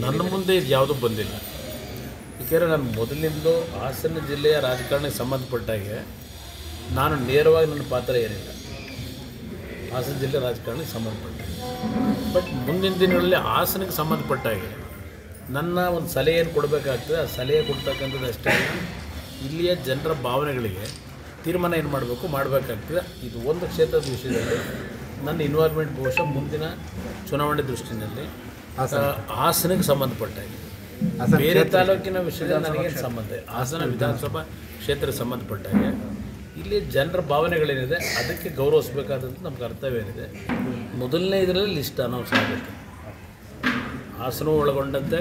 ನನ್ನ ಮುಂದೆ ಇದು ಯಾವುದೂ ಬಂದಿಲ್ಲ ಏಕೆಂದರೆ ನಾನು ಮೊದಲಿಂದಲೂ ಹಾಸನ ಜಿಲ್ಲೆಯ ರಾಜಕಾರಣಕ್ಕೆ ಸಂಬಂಧಪಟ್ಟಾಗೆ ನಾನು ನೇರವಾಗಿ ನನ್ನ ಪಾತ್ರ ಏನಿಲ್ಲ ಹಾಸನ ಜಿಲ್ಲೆ ರಾಜಕಾರಣಕ್ಕೆ ಸಂಬಂಧಪಟ್ಟ ಬಟ್ ಮುಂದಿನ ದಿನಗಳಲ್ಲಿ ಹಾಸನಕ್ಕೆ ಸಂಬಂಧಪಟ್ಟಾಗೆ ನನ್ನ ಒಂದು ಸಲಹೆ ಏನು ಕೊಡಬೇಕಾಗ್ತದೆ ಆ ಸಲಹೆ ಕೊಡ್ತಕ್ಕಂಥದ್ದು ಅಷ್ಟೇ ಅಲ್ಲ ಇಲ್ಲಿಯ ಜನರ ಭಾವನೆಗಳಿಗೆ ತೀರ್ಮಾನ ಏನು ಮಾಡಬೇಕು ಮಾಡಬೇಕಾಗ್ತದೆ ಇದು ಒಂದು ಕ್ಷೇತ್ರದ ವಿಷಯದಲ್ಲಿ ನನ್ನ ಇನ್ವಾಲ್ವ್ಮೆಂಟ್ ಬಹುಶಃ ಮುಂದಿನ ಚುನಾವಣೆ ದೃಷ್ಟಿನಲ್ಲಿ ಆ, ಹಾಸನಕ್ಕೆ ಸಂಬಂಧಪಟ್ಟಾಗೆ ಬೇರೆ ತಾಲೂಕಿನ ವಿಷಯದಲ್ಲಿ ನನಗೇನು ಸಂಬಂಧ ಇಲ್ಲ. ಹಾಸನ ವಿಧಾನಸಭಾ ಕ್ಷೇತ್ರಕ್ಕೆ ಸಂಬಂಧಪಟ್ಟಾಗೆ ಇಲ್ಲಿ ಜನರ ಭಾವನೆಗಳೇನಿದೆ ಅದಕ್ಕೆ ಗೌರವಿಸಬೇಕಾದಂಥ ನಮ್ಮ ಕರ್ತವ್ಯ ಏನಿದೆ ಮೊದಲನೇ ಇದರಲ್ಲಿ ಲಿಸ್ಟ್ ಅನೌನ್ಸ್ ಆಗಬೇಕು ಹಾಸನ ಒಳಗೊಂಡಂತೆ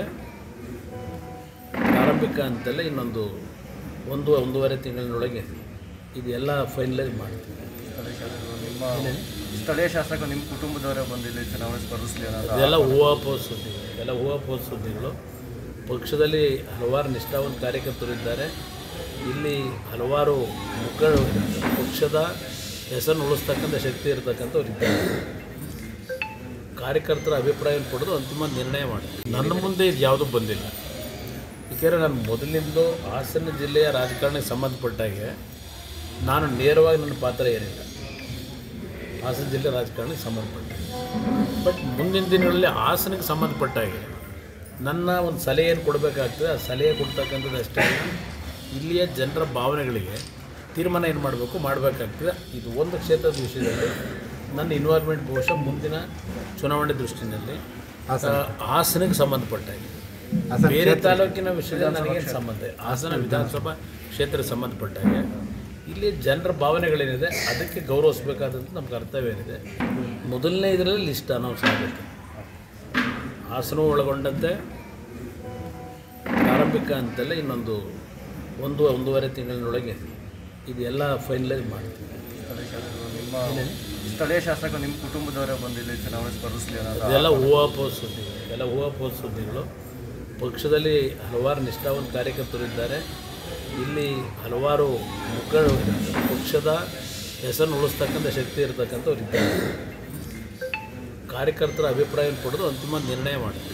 ಪ್ರಾರಂಭಿಕ ಅಂತಲೇ ಇನ್ನೊಂದು ಒಂದು ಒಂದೂವರೆ ತಿಂಗಳಿನೊಳಗೆ ಇದೆಲ್ಲ ಫೈನಲೈಸ್ ಮಾಡ್ತೀವಿ ನಿಮ್ಮ ಸ್ಥಳೀಯ ಶಾಸಕರು ನಿಮ್ಮ ಕುಟುಂಬದವರೇ ಬಂದು ಇಲ್ಲಿ ಚುನಾವಣೆ ಸ್ಪರ್ಧಿಸಲಿ ಅನ್ನೋದು ಇದೆಲ್ಲ ಹೂವಾಪೋಸ್ ಸುದ್ದಿಗಳು ಎಲ್ಲ ಹೂವಾಪೋಸ್ ಸುದ್ದಿಗಳು ಪಕ್ಷದಲ್ಲಿ ಹಲವಾರು ನಿಷ್ಠಾವಂತ ಕಾರ್ಯಕರ್ತರು ಇದ್ದಾರೆ ಇಲ್ಲಿ ಹಲವಾರು ಮುಖಂಡ ಪಕ್ಷದ ಹೆಸರನ್ನು ಉಳಿಸ್ತಕ್ಕಂಥ ಶಕ್ತಿ ಇರತಕ್ಕಂಥವ್ರು ಇದ್ದಾರೆ ಕಾರ್ಯಕರ್ತರ ಅಭಿಪ್ರಾಯವನ್ನು ಪಡೆದು ಅಂತಿಮ ನಿರ್ಣಯ ಮಾಡಿ ನನ್ನ ಮುಂದೆ ಇದು ಯಾವುದೂ ಬಂದಿಲ್ಲ ಏಕೆಂದರೆ ನಾನು ಮೊದಲಿಂದಲೂ ಹಾಸನ ಜಿಲ್ಲೆಯ ರಾಜಕಾರಣಕ್ಕೆ ಸಂಬಂಧಪಟ್ಟಾಗೆ ನಾನು ನೇರವಾಗಿ ನನ್ನ ಪಾತ್ರ ಏನಿಲ್ಲ ಹಾಸನ ಜಿಲ್ಲೆ ರಾಜಕಾರಣಕ್ಕೆ ಸಂಬಂಧಪಟ್ಟ ಬಟ್ ಮುಂದಿನ ದಿನಗಳಲ್ಲಿ ಹಾಸನಕ್ಕೆ ಸಂಬಂಧಪಟ್ಟಾಗೆ ನನ್ನ ಒಂದು ಸಲಹೆ ಏನು ಕೊಡಬೇಕಾಗ್ತದೆ ಆ ಸಲಹೆ ಕೊಡ್ತಕ್ಕಂಥದ್ದು ಅಷ್ಟೇ ಅಲ್ಲ ಇಲ್ಲಿಯ ಜನರ ಭಾವನೆಗಳಿಗೆ ತೀರ್ಮಾನ ಏನು ಮಾಡಬೇಕು ಮಾಡಬೇಕಾಗ್ತದೆ ಇದು ಒಂದು ಕ್ಷೇತ್ರದ ವಿಷಯದಲ್ಲಿ ನನ್ನ ಇನ್ವಾಲ್ವ್ಮೆಂಟ್ ಬಹುಶಃ ಮುಂದಿನ ಚುನಾವಣೆ ದೃಷ್ಟಿನಲ್ಲಿ ಆ, ಹಾಸನಕ್ಕೆ ಸಂಬಂಧಪಟ್ಟಾಗೆ ಬೇರೆ ತಾಲೂಕಿನ ವಿಷಯದಲ್ಲಿ ನನಗೇನು ಸಂಬಂಧ ಇಲ್ಲ. ಹಾಸನ ವಿಧಾನಸಭಾ ಕ್ಷೇತ್ರಕ್ಕೆ ಸಂಬಂಧಪಟ್ಟಾಗೆ ಇಲ್ಲಿ ಜನರ ಭಾವನೆಗಳೇನಿದೆ ಅದಕ್ಕೆ ಗೌರವಿಸಬೇಕಾದಂಥ ನಮ್ಮ ಕರ್ತವ್ಯ ಏನಿದೆ ಮೊದಲನೇ ಇದರಲ್ಲಿ ಲಿಸ್ಟ್ ಅನೌನ್ಸ್ ಆಗಬೇಕು ಹಾಸನ ಒಳಗೊಂಡಂತೆ ಪ್ರಾರಂಭಿಕ ಅಂತಲೇ ಇನ್ನೊಂದು ಒಂದು ಒಂದೂವರೆ ತಿಂಗಳಿನೊಳಗೆ ಇದೆಲ್ಲ ಫೈನಲೈಸ್ ಮಾಡ್ತೀವಿ ನಿಮ್ಮ ಸ್ಥಳೀಯ ಶಾಸಕರು ನಿಮ್ಮ ಕುಟುಂಬದವರೇ ಬಂದು ಇಲ್ಲಿ ಚುನಾವಣೆ ಸ್ಪರ್ಧಿಸಲಿ ಅನ್ನೋದು ಇದೆಲ್ಲ ಹೂವಾಪೋಸ್ ಸುದ್ದಿಗಳು ಎಲ್ಲ ಹೂವಾಪೋಸ್ ಸುದ್ದಿಗಳು ಪಕ್ಷದಲ್ಲಿ ಹಲವಾರು ನಿಷ್ಠಾವಂತ ಕಾರ್ಯಕರ್ತರು ಇದ್ದಾರೆ ಇಲ್ಲಿ ಹಲವಾರು ಮುಖಂಡ ಪಕ್ಷದ ಹೆಸರನ್ನು ಉಳಿಸ್ತಕ್ಕಂಥ ಶಕ್ತಿ ಇರತಕ್ಕಂಥವ್ರು ಇದ್ದಾರೆ ಕಾರ್ಯಕರ್ತರ ಅಭಿಪ್ರಾಯವನ್ನು ಪಡೆದು ಅಂತಿಮ ನಿರ್ಣಯ ಮಾಡಿ